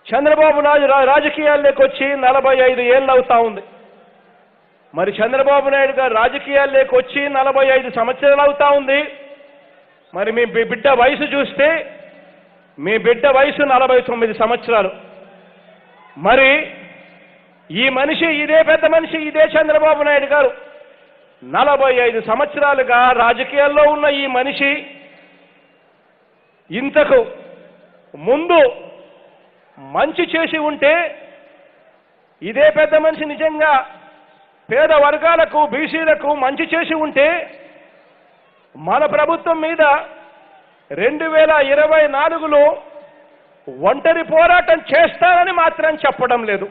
చంద్రబాబు నాయుడు రా- రాజకీయాల్లోకి వచ్చి నలభై ఐదు ఏళ్ళు అవుతా ఉంది మరి చంద్రబాబు నాయుడు గారు రాజకీయాల్లోకి వచ్చి నలభై ఐదు సంవత్సరాలు అవుతా ఉంది మరి మీ బి- బిడ్డ వయసు చూస్తే మీ బిడ్డ వయసు నలభై తొమ్మిది సంవత్సరాలు మరి ఈ మనిషి ఇదే పెద్ద మనిషి ఇదే చంద్రబాబు నాయుడు గారు నలభై ఐదు సంవత్సరాలుగా రాజకీయాల్లో ఉన్న ఈ మనిషి ఇంతకు ముందు మంచి చేసి ఉంటే ఇదే పెద్ద మనిషి నిజంగా పేద వర్గాలకు బీసీలకు మంచి చేసి ఉంటే మన ప్రభుత్వం మీద రెండు వేల ఇరవై నాలుగులో ఒంటరి పోరాటం చేస్తానని మాత్రం చెప్పడం లేదు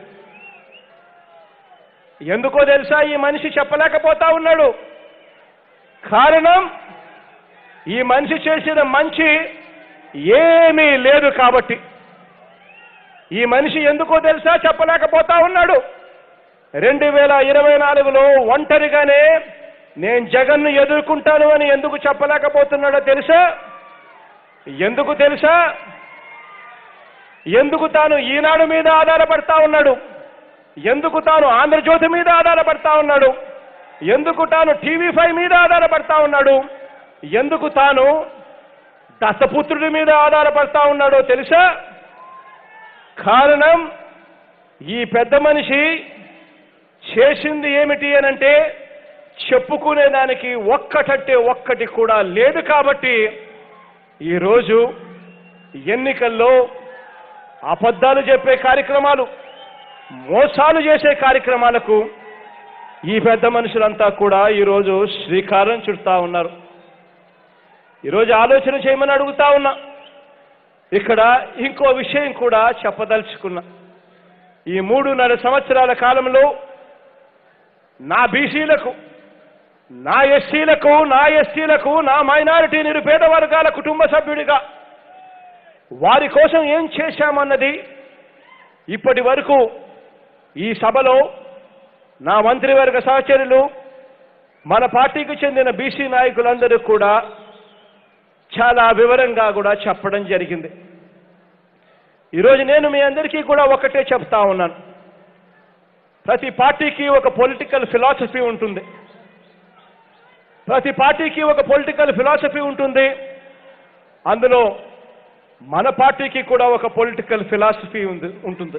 ఎందుకో తెలుసా ఈ మనిషి చెప్పలేకపోతా ఉన్నాడు కారణం ఈ మనిషి చేసిన మంచి ఏమీ లేదు కాబట్టి ఈ మనిషి ఎందుకో తెలుసా చెప్పలేకపోతా ఉన్నాడు రెండు వేల ఇరవై నాలుగులో ఒంటరిగానే నేను జగన్ను ఎదుర్కొంటాను అని ఎందుకు చెప్పలేకపోతున్నాడో తెలుసా ఎందుకు తెలుసా ఎందుకు తాను ఈనాడు మీద ఆధారపడతా ఉన్నాడు ఎందుకు తాను ఆంధ్రజ్యోతి మీద ఆధారపడతా ఉన్నాడు ఎందుకు తాను టీవీ ఫైవ్ మీద ఆధారపడతా ఉన్నాడు ఎందుకు తాను దత్తపుత్రుడి మీద ఆధారపడతా ఉన్నాడో తెలుసా కారణం ఈ పెద్ద మనిషి చేసింది ఏమిటి అనంటే చెప్పుకునేదానికి ఒక్కటంటే ఒక్కటి కూడా లేదు కాబట్టి ఈరోజు ఎన్నికల్లో అబద్ధాలు చెప్పే కార్యక్రమాలు మోసాలు చేసే కార్యక్రమాలకు ఈ పెద్ద మనుషులంతా కూడా ఈరోజు శ్రీకారం చుడతా ఉన్నారు ఈరోజు ఆలోచన చేయమని అడుగుతా ఉన్నా ఇక్కడ ఇంకో విషయం కూడా చెప్పదలుచుకున్నా ఈ మూడున్నర సంవత్సరాల కాలంలో నా బీసీలకు నా ఎస్సీలకు నా ఎస్టీలకు నా మైనారిటీ నిరుపేద వర్గాల కుటుంబ సభ్యుడిగా వారి కోసం ఏం చేశామన్నది ఇప్పటి వరకు ఈ సభలో నా మంత్రివర్గ సహచరులు మన పార్టీకి చెందిన బీసీ నాయకులందరూ కూడా చాలా వివరంగా కూడా చెప్పడం జరిగింది ఈరోజు నేను మీ అందరికీ కూడా ఒకటే చెప్తా ఉన్నాను ప్రతి పార్టీకి ఒక పొలిటికల్ ఫిలాసఫీ ఉంటుంది ప్రతి పార్టీకి ఒక పొలిటికల్ ఫిలాసఫీ ఉంటుంది అందులో మన పార్టీకి కూడా ఒక పొలిటికల్ ఫిలాసఫీ ఉంది ఉంటుంది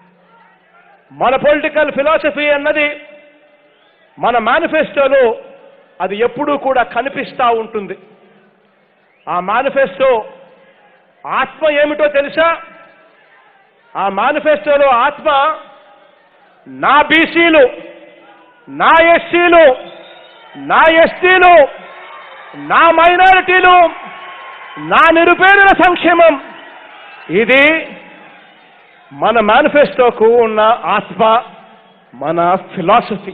మన పొలిటికల్ ఫిలాసఫీ అన్నది మన మేనిఫెస్టోలో అది ఎప్పుడూ కూడా కనిపిస్తూ ఉంటుంది ఆ మేనిఫెస్టో ఆత్మ ఏమిటో తెలుసా ఆ మేనిఫెస్టోలో ఆత్మ నా బీసీలు నా ఎస్సీలు నా ఎస్టీలు నా మైనారిటీలు నా నిరుపేదల సంక్షేమం ఇది మన మేనిఫెస్టోకు ఉన్న ఆత్మ మన ఫిలాసఫీ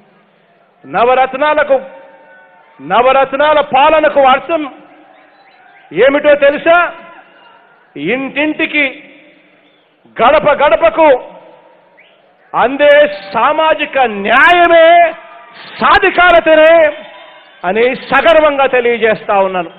నవరత్నాలకు నవరత్నాల పాలనకు అర్థం ఏమిటో తెలుసా ఇంటింటికి గడప గడపకు అందే సామాజిక న్యాయమే సాధికారతనే అని సగర్వంగా తెలియజేస్తా ఉన్నాను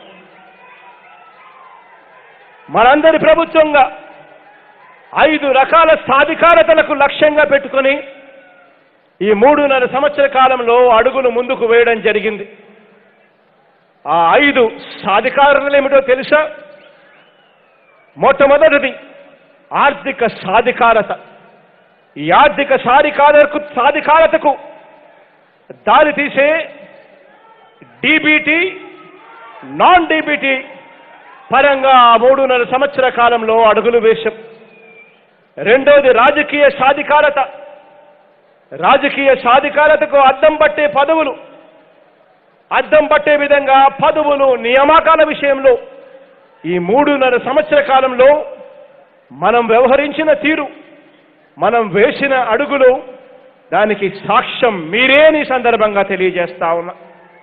మనందరి ప్రభుత్వంగా ఐదు రకాల సాధికారతలకు లక్ష్యంగా పెట్టుకొని ఈ మూడున్నర సంవత్సర కాలంలో అడుగులు ముందుకు వేయడం జరిగింది ఆ ఐదు సాధికారతలు ఏమిటో తెలుసా మొట్టమొదటిది ఆర్థిక సాధికారత ఈ ఆర్థిక సాధికారకు సాధికారతకు దారి తీసే డీబీటీ నాన్ డీబీటీ పరంగా ఆ మూడున్నర సంవత్సర కాలంలో అడుగులు వేశాం రెండోది రాజకీయ సాధికారత రాజకీయ సాధికారతకు అద్దం పట్టే పదవులు అద్దం పట్టే విధంగా పదవులు నియామకాల విషయంలో ఈ మూడున్నర సంవత్సర కాలంలో మనం వ్యవహరించిన తీరు మనం వేసిన అడుగులు దానికి సాక్ష్యం మీరేని సందర్భంగా తెలియజేస్తా ఉన్నా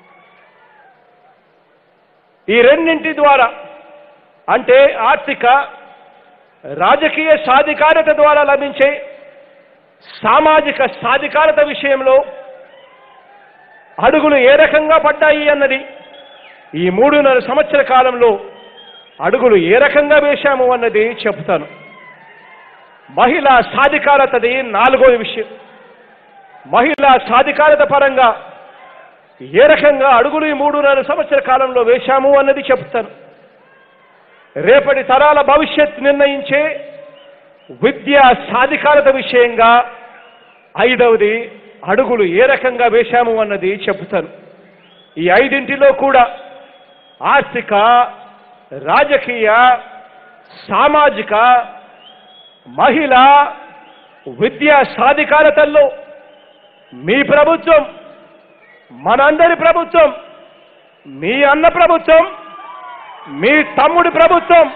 ఈ రెండింటి ద్వారా అంటే ఆర్థిక రాజకీయ సాధికారత ద్వారా లభించే సామాజిక సాధికారత విషయంలో అడుగులు ఏ రకంగా పడ్డాయి అన్నది ఈ మూడున్నర సంవత్సర కాలంలో అడుగులు ఏ రకంగా వేశాము అన్నది చెప్తాను మహిళా సాధికారతది నాలుగోది విషయం మహిళా సాధికారత పరంగా ఏ రకంగా అడుగులు ఈ మూడున్నర సంవత్సర కాలంలో వేశాము అన్నది చెప్తాను రేపటి తరాల భవిష్యత్ నిర్ణయించే విద్యా సాధికారత విషయంగా ఐదవది అడుగులు ఏ రకంగా వేశాము అన్నది చెబుతాను ఈ ఐదింటిలో కూడా ఆర్థిక రాజకీయ సామాజిక మహిళ విద్యా సాధికారతల్లో మీ ప్రభుత్వం మనందరి ప్రభుత్వం మీ అన్న ప్రభుత్వం మీ తమ్ముడి ప్రభుత్వం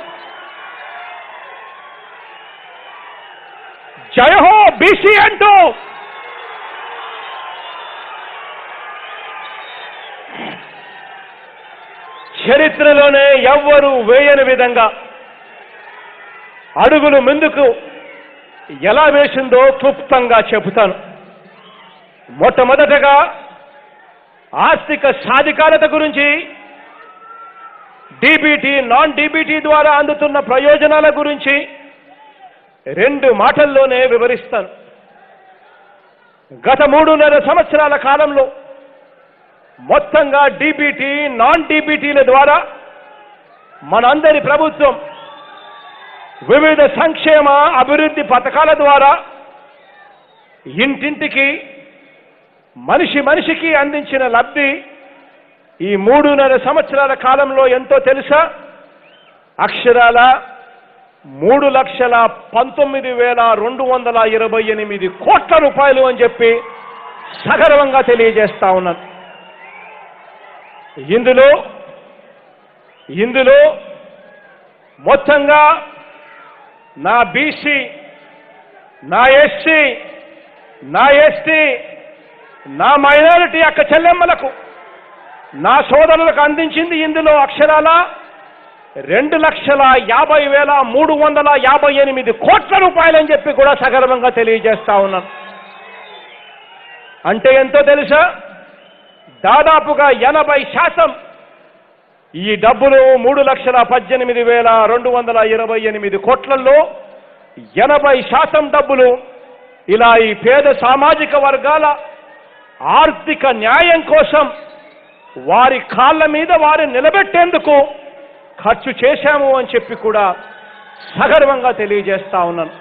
జయహో బీసీ అంటూ చరిత్రలోనే ఎవ్వరూ వేయని విధంగా అడుగులు ముందుకు ఎలా వేసిందో క్లుప్తంగా చెబుతాను మొట్టమొదటగా ఆర్థిక సాధికారత గురించి డీబీటీ నాన్ డీబీటీ ద్వారా అందుతున్న ప్రయోజనాల గురించి రెండు మాటల్లోనే వివరిస్తాను గత మూడున్నర సంవత్సరాల కాలంలో మొత్తంగా డీబీటీ నాన్ డీబీటీల ద్వారా మనందరి ప్రభుత్వం వివిధ సంక్షేమ అభివృద్ధి పథకాల ద్వారా ఇంటింటికి మనిషి మనిషికి అందించిన లబ్ధి ఈ మూడున్నర సంవత్సరాల కాలంలో ఎంతో తెలుసా అక్షరాల మూడు లక్షల పంతొమ్మిది వేల రెండు వందల ఇరవై ఎనిమిది కోట్ల రూపాయలు అని చెప్పి సగర్వంగా తెలియజేస్తా ఉన్నాను ఇందులో ఇందులో మొత్తంగా నా బీసీ నా ఎస్సీ నా ఎస్టీ నా మైనారిటీ అక్క చెల్లెమ్మలకు నా సోదరులకు అందించింది ఇందులో అక్షరాల రెండు లక్షల యాభై వేల మూడు వందల యాభై ఎనిమిది కోట్ల రూపాయలని చెప్పి కూడా సగర్వంగా తెలియజేస్తా ఉన్నాను అంటే ఎంతో తెలుసా దాదాపుగా ఎనభై శాతం ఈ డబ్బులు మూడు లక్షల పద్దెనిమిది వేల రెండు వందల ఇరవై ఎనిమిది కోట్లలో ఎనభై శాతం డబ్బులు ఇలా ఈ పేద సామాజిక వర్గాల ఆర్థిక న్యాయం కోసం వారి కాళ్ళ మీద వారి నిలబెట్టేందుకు ఖర్చు చేశాము అని చెప్పి కూడా సగర్వంగా తెలియజేస్తా ఉన్నాను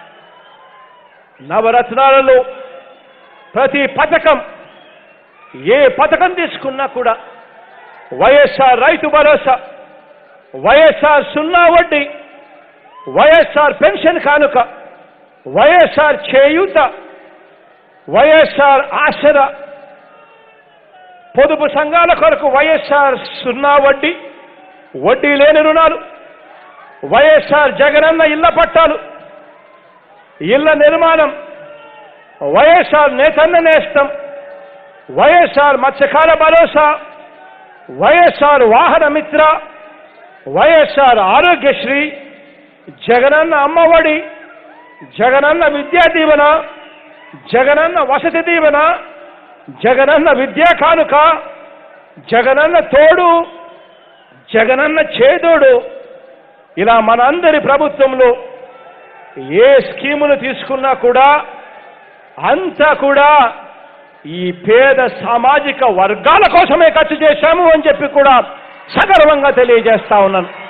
నవరత్నాలలో ప్రతి పథకం ఏ పథకం తీసుకున్నా కూడా వైఎస్ఆర్ రైతు భరోసా వైఎస్ఆర్ సున్నా వడ్డీ వైఎస్ఆర్ పెన్షన్ కానుక వైఎస్ఆర్ చేయూత వైఎస్ఆర్ ఆసరా పొదుపు సంఘాల కొరకు వైఎస్ఆర్ సున్నా వడ్డీ వడ్డీ లేని రుణాలు వైఎస్ఆర్ జగనన్న ఇళ్ల పట్టాలు ఇళ్ల నిర్మాణం వైఎస్ఆర్ నేతన్న నేస్తం వైఎస్ఆర్ మత్స్యకార భరోసా వైఎస్ఆర్ వాహన మిత్ర వైఎస్ఆర్ ఆరోగ్యశ్రీ జగనన్న అమ్మఒడి జగనన్న విద్యా దీవెన జగనన్న వసతి దీవెన జగనన్న విద్యా కానుక జగనన్న తోడు జగనన్న చేదోడు ఇలా మనందరి ప్రభుత్వంలో ఏ స్కీములు తీసుకున్నా కూడా అంతా కూడా ఈ పేద సామాజిక వర్గాల కోసమే ఖర్చు చేశాము అని చెప్పి కూడా సగర్వంగా తెలియజేస్తా ఉన్నాను